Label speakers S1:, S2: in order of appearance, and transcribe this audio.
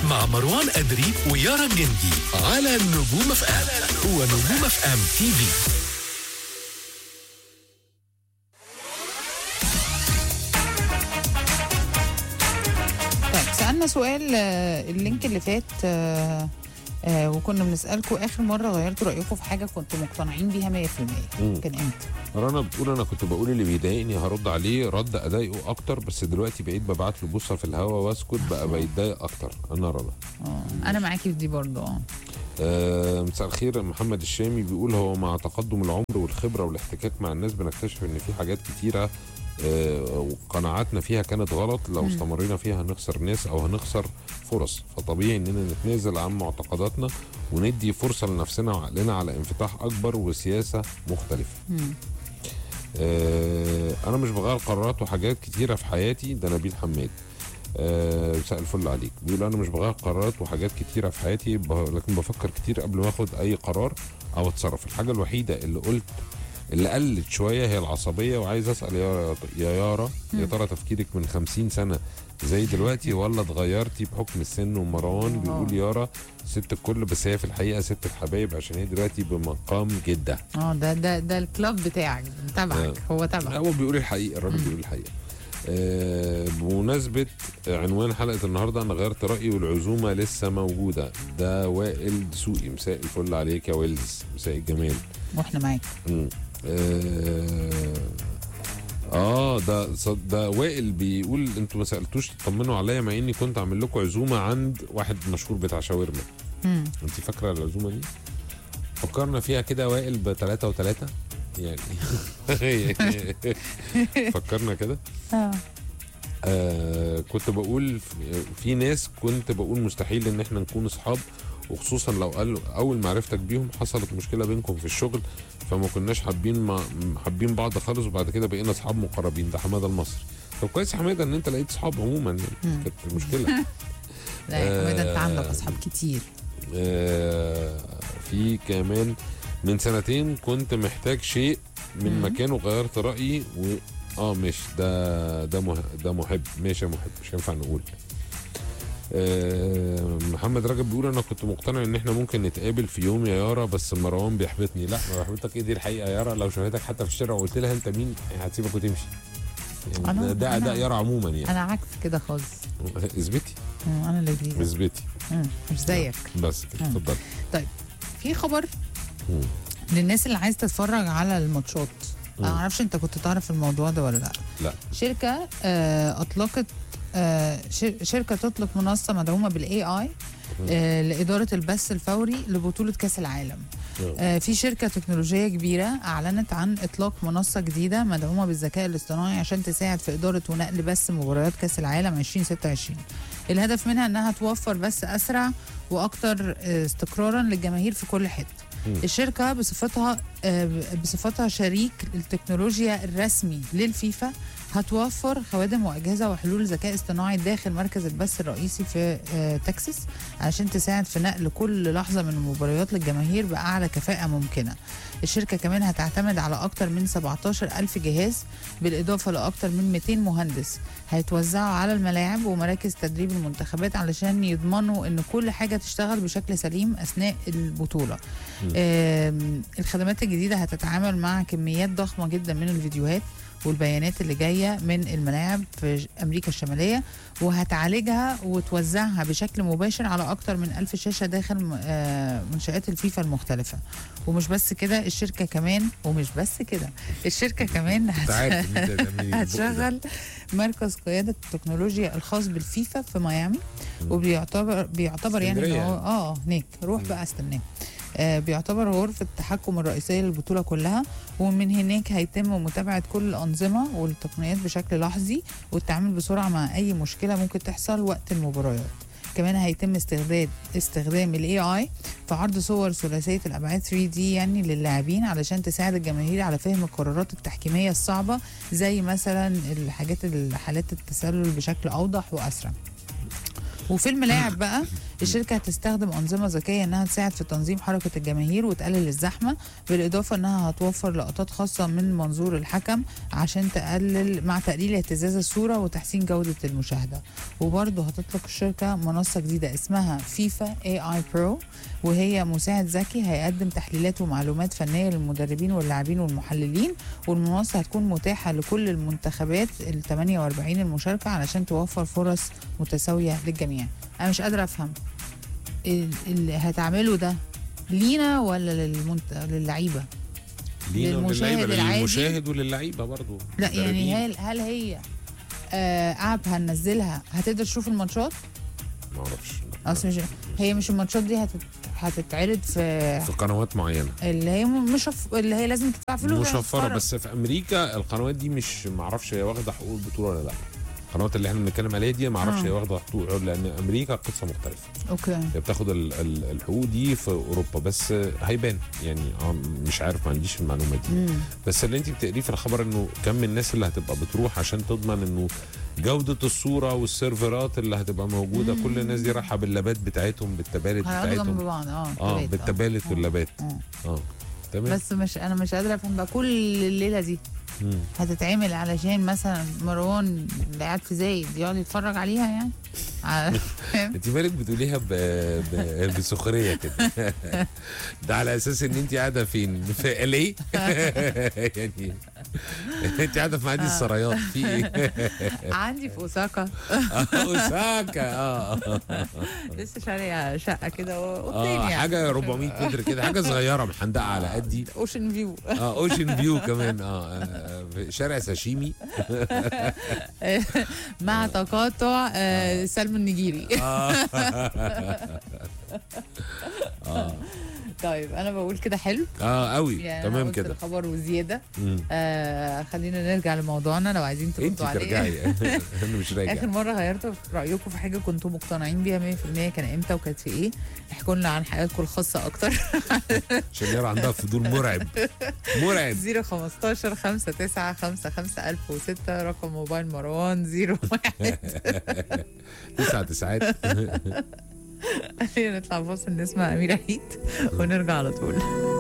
S1: مع مروان أدري ويارا الجندي على نجوم اف ام هو نجوم اف ام تي في
S2: طيب سألنا سؤال آه، اللينك اللي فات آه، آه، وكنا بنسألكم آخر مرة غيرتوا رأيكم في حاجة كنتوا مقتنعين بيها 100%
S3: مم.
S2: كان امتى؟
S3: رنا بتقول انا كنت بقول اللي بيضايقني هرد عليه رد اضايقه اكتر بس دلوقتي بقيت ببعت له بوصه في الهوا واسكت بقى بيتضايق اكتر انا رنا
S2: اه أنا معاكي في دي برضه اه
S3: آه مساء الخير محمد الشامي بيقول هو مع تقدم العمر والخبره والاحتكاك مع الناس بنكتشف ان في حاجات كتيره آه وقناعاتنا فيها كانت غلط لو استمرينا فيها هنخسر ناس او هنخسر فرص فطبيعي اننا نتنازل عن معتقداتنا وندي فرصه لنفسنا وعقلنا على انفتاح اكبر وسياسه مختلفه
S2: مم.
S3: آه انا مش بغير قرارات وحاجات كتيره في حياتي ده نبيل حماد آه، مساء الفل عليك بيقول انا مش بغير قرارات وحاجات كتيره في حياتي ب- لكن بفكر كتير قبل ما اخد اي قرار او اتصرف الحاجه الوحيده اللي قلت اللي قلت شويه هي العصبيه وعايز اسال يا يا يارا يا ترى تفكيرك من 50 سنه زي دلوقتي ولا اتغيرتي بحكم السن ومروان بيقول يارا ست الكل بس هي في الحقيقه ست الحبايب عشان هي دلوقتي بمقام جده
S2: اه ده ده ده الكلاب بتاعك تبعك هو
S3: لا
S2: تبعك
S3: هو بيقول الحقيقه الراجل بيقول الحقيقه آه بمناسبة عنوان حلقة النهاردة أنا غيرت رأيي والعزومة لسه موجودة ده وائل دسوقي مساء الفل عليك يا ويلز مساء الجمال
S2: واحنا معاك
S3: مم. آه, اه ده صد- ده وائل بيقول انتوا ما سالتوش تطمنوا عليا مع اني كنت عامل لكم عزومه عند واحد مشهور بتاع شاورما
S2: مم.
S3: انت فاكره العزومه دي فكرنا فيها كده وائل بثلاثة وثلاثة يعني فكرنا كده
S2: اه
S3: آه كنت بقول في- في ناس كنت بقول مستحيل ان احنا نكون اصحاب وخصوصا لو قال اول ما عرفتك بيهم حصلت مشكله بينكم في الشغل فما كناش حابين ما حابين بعض خالص وبعد كده بقينا اصحاب مقربين ده حماده المصري طب كويس يا حماده ان انت لقيت اصحاب عموما يعني
S2: مم.
S3: كانت المشكله
S2: لا يا حماده انت
S3: آه.
S2: عندك اصحاب كتير
S3: آه في كمان من سنتين كنت محتاج شيء من
S2: مم.
S3: مكانه غيرت رايي و اه ماشي ده ده مه... ده محب ماشي يا محب مش هينفع نقول آه محمد رجب بيقول انا كنت مقتنع ان احنا ممكن نتقابل في يوم يا يارا بس مروان بيحبطني لا ما بيحبطك ايه دي الحقيقه يا يارا لو شافتك حتى في الشارع وقلت لها انت مين هتسيبك وتمشي يعني
S2: أنا-
S3: ده ده, ده
S2: أنا-
S3: يارا عموما يعني
S2: انا عكس كده خالص
S3: اثبتي
S2: مم، انا لذيذه
S3: اثبتي
S2: مم، مش زيك
S3: بس كده
S2: مم.
S3: اتفضل
S2: في خبر
S3: مم.
S2: للناس اللي عايز تتفرج على الماتشات انا
S3: مم.
S2: ما اعرفش انت كنت تعرف الموضوع ده ولا لا
S3: لا
S2: شركه آه، اطلقت آه، شر- شركه تطلق منصه مدعومه بالاي اي لاداره البث الفوري لبطوله كاس العالم آه، في شركه تكنولوجيه كبيره اعلنت عن اطلاق منصه جديده مدعومه بالذكاء الاصطناعي عشان تساعد في اداره ونقل بث مباريات كاس العالم 2026 الهدف منها انها توفر بث اسرع واكثر آه، استقرارا للجماهير في كل حته
S3: مم.
S2: الشركه بصفتها آه، بصفتها شريك التكنولوجيا الرسمي للفيفا هتوفر خوادم واجهزه وحلول ذكاء اصطناعي داخل مركز البث الرئيسي في آه، تكساس عشان تساعد في نقل كل لحظه من المباريات للجماهير باعلى كفاءه ممكنه. الشركه كمان هتعتمد على اكتر من 17 ألف جهاز بالاضافه لاكتر من 200 مهندس هيتوزعوا على الملاعب ومراكز تدريب المنتخبات علشان يضمنوا ان كل حاجه تشتغل بشكل سليم اثناء البطوله. آم، الخدمات الجديده هتتعامل مع كميات ضخمه جدا من الفيديوهات والبيانات اللي جايه من الملاعب في امريكا الشماليه وهتعالجها وتوزعها بشكل مباشر على اكتر من ألف شاشه داخل م- آه، منشات الفيفا المختلفه ومش بس كده الشركه كمان ومش بس كده الشركه كمان
S3: انت عارف ان انت تعملي البق ده.
S2: هتشغل مركز قياده التكنولوجيا الخاص بالفيفا في ميامي وبيعتبر بيعتبر يعني ان
S3: اسكندرية
S2: هو
S3: يعني.
S2: اه هناك روح بقى استناه آه بيعتبر غرفة التحكم الرئيسية للبطولة كلها ومن هناك هيتم متابعة كل الأنظمة والتقنيات بشكل لحظي والتعامل بسرعة مع أي مشكلة ممكن تحصل وقت المباريات كمان هيتم استخدام استخدام الاي اي في عرض صور ثلاثيه الابعاد 3 دي يعني للاعبين علشان تساعد الجماهير على فهم القرارات التحكيميه الصعبه زي مثلا الحاجات حالات التسلل بشكل اوضح واسرع وفي الملاعب بقى الشركه هتستخدم انظمه ذكيه انها تساعد في تنظيم حركه الجماهير وتقلل الزحمه بالاضافه انها هتوفر لقطات خاصه من منظور الحكم عشان تقلل مع تقليل اهتزاز الصوره وتحسين جوده المشاهده وبرضه هتطلق الشركه منصه جديده اسمها فيفا اي اي برو وهي مساعد ذكي هيقدم تحليلات ومعلومات فنيه للمدربين واللاعبين والمحللين والمنصه هتكون متاحه لكل المنتخبات ال 48 المشاركه علشان توفر فرص متساويه للجميع انا مش قادره افهم ال- اللي هتعمله ده لينا ولا للمنت... للعيبه
S3: لينا
S2: للمشاهد
S3: وللعيبة،
S2: العادي؟
S3: للمشاهد وللعيبه برضو
S2: لا يعني
S3: مدربين.
S2: هل هل هي آه اب هننزلها هتقدر تشوف الماتشات
S3: ما اعرفش
S2: اصل مش هي مش الماتشات دي هتت... هتتعرض في
S3: في قنوات معينه
S2: اللي هي مش اللي هي لازم تدفع فلوس عشان
S3: مشفره
S2: تتفرج.
S3: بس في امريكا القنوات دي مش ما اعرفش هي واخده حقوق البطوله ولا لا القنوات اللي احنا بنتكلم عليها دي ما اعرفش
S2: آه.
S3: هي واخده حقوق لان امريكا قصه مختلفه
S2: اوكي
S3: هي بتاخد ال- ال- الحقوق دي في اوروبا بس هيبان يعني آه، مش عارف ما عنديش المعلومه دي
S2: مم.
S3: بس اللي انت بتقريه في الخبر انه كم من الناس اللي هتبقى بتروح عشان تضمن انه جودة الصورة والسيرفرات اللي هتبقى موجودة كل الناس دي رايحة باللابات بتاعتهم بالتبالت
S2: هيقعدوا جنب
S3: بتاعتهم
S2: بعض اه
S3: اه
S2: تلاتة.
S3: بالتبالت
S2: آه.
S3: واللابات
S2: آه.
S3: اه تمام
S2: بس مش انا مش قادره افهم بقى كل الليله دي
S3: مم.
S2: هتتعمل علشان مثلا مروان اللي قاعد في زايد يقعد يتفرج عليها يعني ع- فاهم؟
S3: انت مالك بتقوليها ب... ب... بسخريه كده ده على اساس ان انت قاعده فين في الي يعني انت قاعده في معادي السرايات في ايه
S2: عندي في اوساكا
S3: اوساكا اه
S2: لسه شاريه شقه كده و- اوضتين
S3: اه
S2: يعني
S3: حاجه 400 متر كده حاجه صغيره محندقه على قدي
S2: اوشن فيو
S3: اه اوشن فيو كمان اه آه، في شارع ساشيمي
S2: مع تقاطع آه، سلم النجيري
S3: اه
S2: طيب انا بقول كده حلو
S3: اه قوي
S2: يعني أنا
S3: تمام
S2: قلت
S3: كده
S2: الخبر وزياده
S3: مم.
S2: آه خلينا نرجع لموضوعنا لو عايزين
S3: انت
S2: تردوا عليه
S3: ترجعي انا مش راجع
S2: اخر مره غيرتوا في رايكم في حاجه كنتوا مقتنعين بيها 100% كان امتى وكانت في ايه احكوا لنا عن حياتكم الخاصه اكتر
S3: عشان يرى عندها فضول مرعب مرعب
S2: 015 59 55 1006 رقم موبايل مروان 01
S3: تسعة تسعات
S2: خلينا نطلع فاصل نسمع امير عيد ونرجع على طول